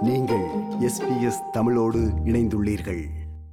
நீங்கள் எஸ்பிஎஸ் தமிழோடு இணைந்துள்ளீர்கள்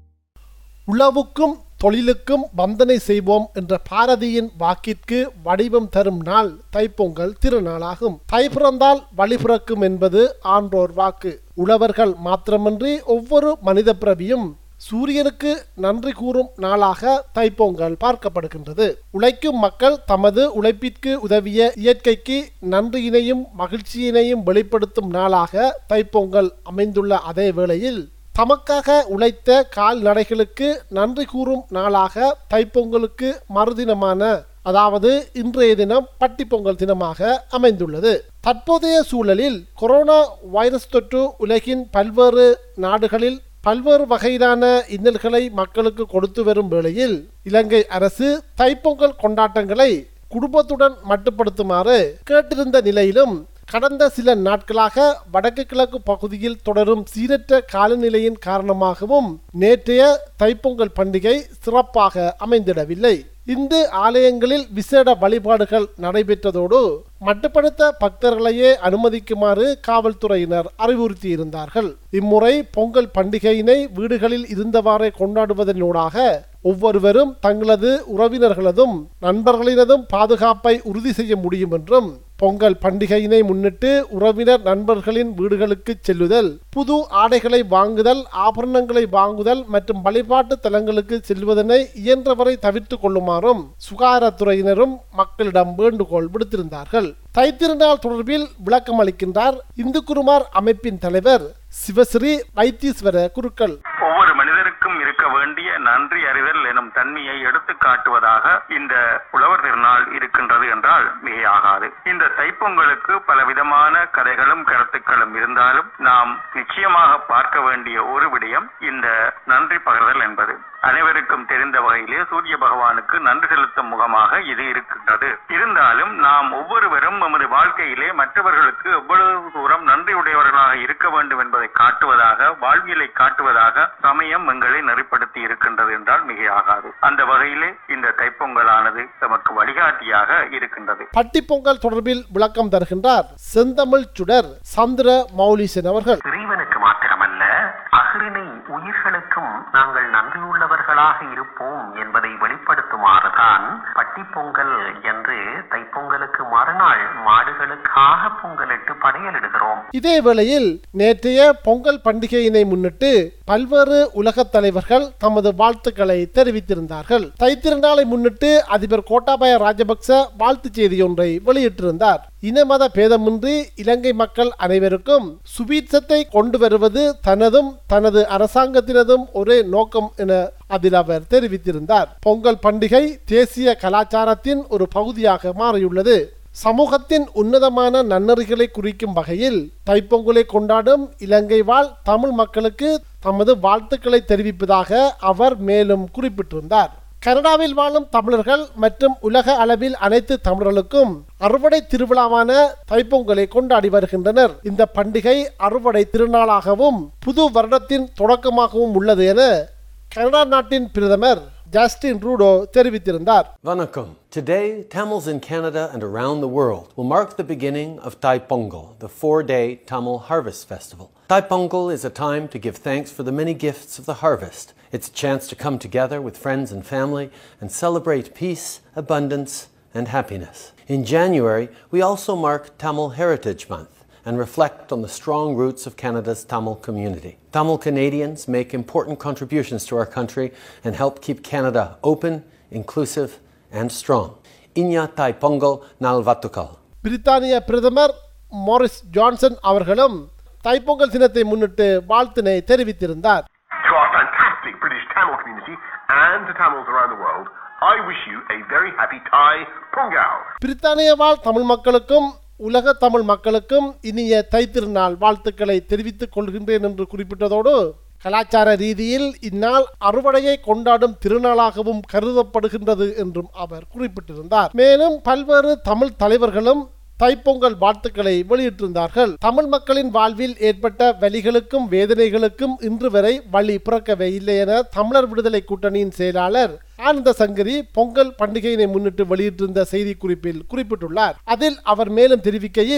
உழவுக்கும் தொழிலுக்கும் வந்தனை செய்வோம் என்ற பாரதியின் வாக்கிற்கு வடிவம் தரும் நாள் தைப்பொங்கல் திருநாளாகும் தை பிறந்தால் வழி பிறக்கும் என்பது ஆன்றோர் வாக்கு உழவர்கள் மாத்திரமின்றி ஒவ்வொரு மனித பிறவியும் சூரியனுக்கு நன்றி கூறும் நாளாக தைப்பொங்கல் பார்க்கப்படுகின்றது உழைக்கும் மக்கள் தமது உழைப்பிற்கு உதவிய இயற்கைக்கு நன்றியினையும் மகிழ்ச்சியினையும் வெளிப்படுத்தும் நாளாக தைப்பொங்கல் அமைந்துள்ள அதே வேளையில் தமக்காக உழைத்த கால்நடைகளுக்கு நன்றி கூறும் நாளாக தைப்பொங்கலுக்கு மறுதினமான அதாவது இன்றைய தினம் பட்டிப்பொங்கல் தினமாக அமைந்துள்ளது தற்போதைய சூழலில் கொரோனா வைரஸ் தொற்று உலகின் பல்வேறு நாடுகளில் பல்வேறு வகையிலான இன்னல்களை மக்களுக்கு கொடுத்து வரும் வேளையில் இலங்கை அரசு தைப்பொங்கல் கொண்டாட்டங்களை குடும்பத்துடன் மட்டுப்படுத்துமாறு கேட்டிருந்த நிலையிலும் கடந்த சில நாட்களாக வடக்கு கிழக்கு பகுதியில் தொடரும் சீரற்ற காலநிலையின் காரணமாகவும் நேற்றைய தைப்பொங்கல் பண்டிகை சிறப்பாக அமைந்திடவில்லை இந்து ஆலயங்களில் விசேட வழிபாடுகள் நடைபெற்றதோடு மட்டுப்படுத்த பக்தர்களையே அனுமதிக்குமாறு காவல்துறையினர் அறிவுறுத்தியிருந்தார்கள் இம்முறை பொங்கல் பண்டிகையினை வீடுகளில் இருந்தவாறே கொண்டாடுவதனூடாக ஒவ்வொருவரும் தங்களது உறவினர்களதும் நண்பர்களினதும் பாதுகாப்பை உறுதி செய்ய முடியும் என்றும் பொங்கல் பண்டிகையினை முன்னிட்டு உறவினர் நண்பர்களின் வீடுகளுக்கு செல்லுதல் புது ஆடைகளை வாங்குதல் ஆபரணங்களை வாங்குதல் மற்றும் வழிபாட்டு தலங்களுக்கு செல்வதனை இயன்றவரை தவிர்த்து கொள்ளுமாறும் சுகாதாரத்துறையினரும் மக்களிடம் வேண்டுகோள் விடுத்திருந்தார்கள் தைத்திருநாள் தொடர்பில் விளக்கம் அளிக்கின்றார் இந்து குருமார் அமைப்பின் தலைவர் சிவஸ்ரீ வைத்தீஸ்வர குருக்கள் ஒவ்வொரு மனிதருக்கும் இருக்க வேண்டிய நன்றி அறிதல் எனும் தன்மையை எடுத்து காட்டுவதாக இந்த உழவர் திருநாள் இருக்கின்றது என்றால் மிகையாகாது இந்த தைப்பொங்கலுக்கு பலவிதமான கதைகளும் கருத்துக்களும் இருந்தாலும் நாம் நிச்சயமாக பார்க்க வேண்டிய ஒரு விடயம் இந்த நன்றி பகிர்தல் என்பது அனைவருக்கும் தெரிந்த வகையிலே சூரிய பகவானுக்கு நன்றி செலுத்தும் முகமாக இது இருக்கின்றது இருந்தாலும் நாம் ஒவ்வொருவரும் நமது வாழ்க்கையிலே மற்றவர்களுக்கு எவ்வளவு தூரம் நன்றியுடையவர்களாக இருக்க வேண்டும் என்பதை காட்டுவதாக வாழ்வியலை காட்டுவதாக சமயம் எங்களை நெறிப்படுத்தி இருக்கின்றது என்றால் மிகையாகாது அந்த வகையிலே இந்த தைப்பொங்கலானது நமக்கு வழிகாட்டியாக இருக்கின்றது பட்டிப்பொங்கல் தொடர்பில் விளக்கம் தருகின்றார் செந்தமிழ் சுடர் சந்திர மௌலிசன் அவர்கள் இறைவனுக்கு மாத்திரமல்ல அகிரிணை உயிர்களுக்கும் நாங்கள் நன்றியுள்ளவர்களாக இருப்போம் என்பதை வெளிப்படுத்துமாறுதான் பட்டிப்பொங்கல் என்று தைப்பொங்கலுக்கு மறுநாள் மாடுகளுக்காக பொங்கலிட்டு படையலிடுகிறோம் இதே வேளையில் நேற்றைய பொங்கல் பண்டிகையினை முன்னிட்டு பல்வேறு உலகத் தலைவர்கள் தமது வாழ்த்துக்களை தெரிவித்திருந்தார்கள் தைத்திருநாளை முன்னிட்டு அதிபர் கோட்டாபய ராஜபக்ச வாழ்த்துச் செய்தி ஒன்றை வெளியிட்டிருந்தார் இனமத பேதமின்றி இலங்கை மக்கள் அனைவருக்கும் சுபீட்சத்தை கொண்டு வருவது தனதும் தனது அரசாங்கத்தினதும் ஒரே நோக்கம் என அதில் அவர் தெரிவித்திருந்தார் பொங்கல் பண்டிகை தேசிய கலாச்சாரத்தின் ஒரு பகுதியாக மாறியுள்ளது சமூகத்தின் உன்னதமான நன்னறிகளை குறிக்கும் வகையில் தைப்பொங்கலை கொண்டாடும் இலங்கை வாழ் தமிழ் மக்களுக்கு தமது வாழ்த்துக்களை தெரிவிப்பதாக அவர் மேலும் குறிப்பிட்டிருந்தார் கனடாவில் வாழும் தமிழர்கள் மற்றும் உலக அளவில் அனைத்து தமிழர்களுக்கும் அறுவடை திருவிழாவான தைப்பொங்கலை கொண்டாடி வருகின்றனர் இந்த பண்டிகை அறுவடை திருநாளாகவும் புது வருடத்தின் தொடக்கமாகவும் உள்ளது என கனடா நாட்டின் பிரதமர் ஜஸ்டின் ரூடோ தெரிவித்திருந்தார் Vanakkam. Today, Tamils in Canada and around the world will mark the beginning of Thai Pongal, the four day Tamil Harvest Festival. Thai Pongal is a time to give thanks for the many gifts of the harvest. It's a chance to come together with friends and family and celebrate peace, abundance, and happiness. In January, we also mark Tamil Heritage Month and reflect on the strong roots of Canada's Tamil community. Tamil Canadians make important contributions to our country and help keep Canada open, inclusive, and strong. Inya Thai Pongal Nalvatukal. பிரித்தானிய பிரதமர் Morris Johnson அவர்களும் தைப்பொங்கல் தினத்தை முன்னிட்டு வாழ்த்தினை தெரிவித்திருந்தார் to our fantastic British Tamil community and to Tamils around the world, I wish you a very happy Thai Pongal. பிரித்தானிய வாழ் தமிழ் மக்களுக்கும் உலக தமிழ் மக்களுக்கும் இனிய தைத்திருநாள் வாழ்த்துக்களை தெரிவித்துக் கொள்கின்றேன் என்று குறிப்பிட்டதோடு கலாச்சார ரீதியில் இந்நாள் அறுவடையை கொண்டாடும் திருநாளாகவும் கருதப்படுகின்றது என்றும் அவர் குறிப்பிட்டிருந்தார் மேலும் பல்வேறு தமிழ் தலைவர்களும் தைப்பொங்கல் வாழ்த்துக்களை வெளியிட்டிருந்தார்கள் தமிழ் மக்களின் வாழ்வில் ஏற்பட்ட வலிகளுக்கும் வேதனைகளுக்கும் இன்று வரை வழி பிறக்கவே இல்லை என தமிழர் விடுதலை கூட்டணியின் செயலாளர் ஆனந்த சங்கரி பொங்கல் பண்டிகையினை முன்னிட்டு வெளியிட்டிருந்த செய்தி குறிப்பில் குறிப்பிட்டுள்ளார் அதில் அவர் மேலும் தெரிவிக்கையில்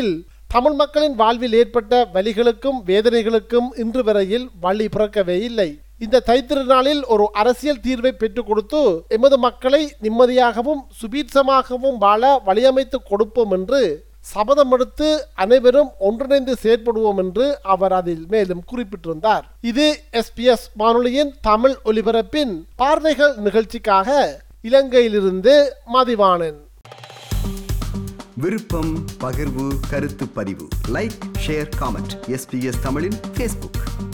தமிழ் மக்களின் வாழ்வில் ஏற்பட்ட வலிகளுக்கும் வேதனைகளுக்கும் இன்று வரையில் வழி பிறக்கவே இல்லை இந்த தைத்திருநாளில் ஒரு அரசியல் தீர்வை பெற்றுக் கொடுத்து எமது மக்களை நிம்மதியாகவும் சுபீட்சமாகவும் வாழ வழியமைத்து கொடுப்போம் என்று சபதம் எடுத்து அனைவரும் ஒன்றிணைந்து செயற்படுவோம் என்று அவர் அதில் மேலும் குறிப்பிட்டிருந்தார் இது எஸ்பிஎஸ் வானொலியின் தமிழ் ஒலிபரப்பின் பார்வைகள் நிகழ்ச்சிக்காக இலங்கையிலிருந்து மதிவாணன் விருப்பம் பகிர்வு கருத்து பதிவு லைக் ஷேர் காமெண்ட் எஸ்பிஎஸ் தமிழின் ஃபேஸ்புக்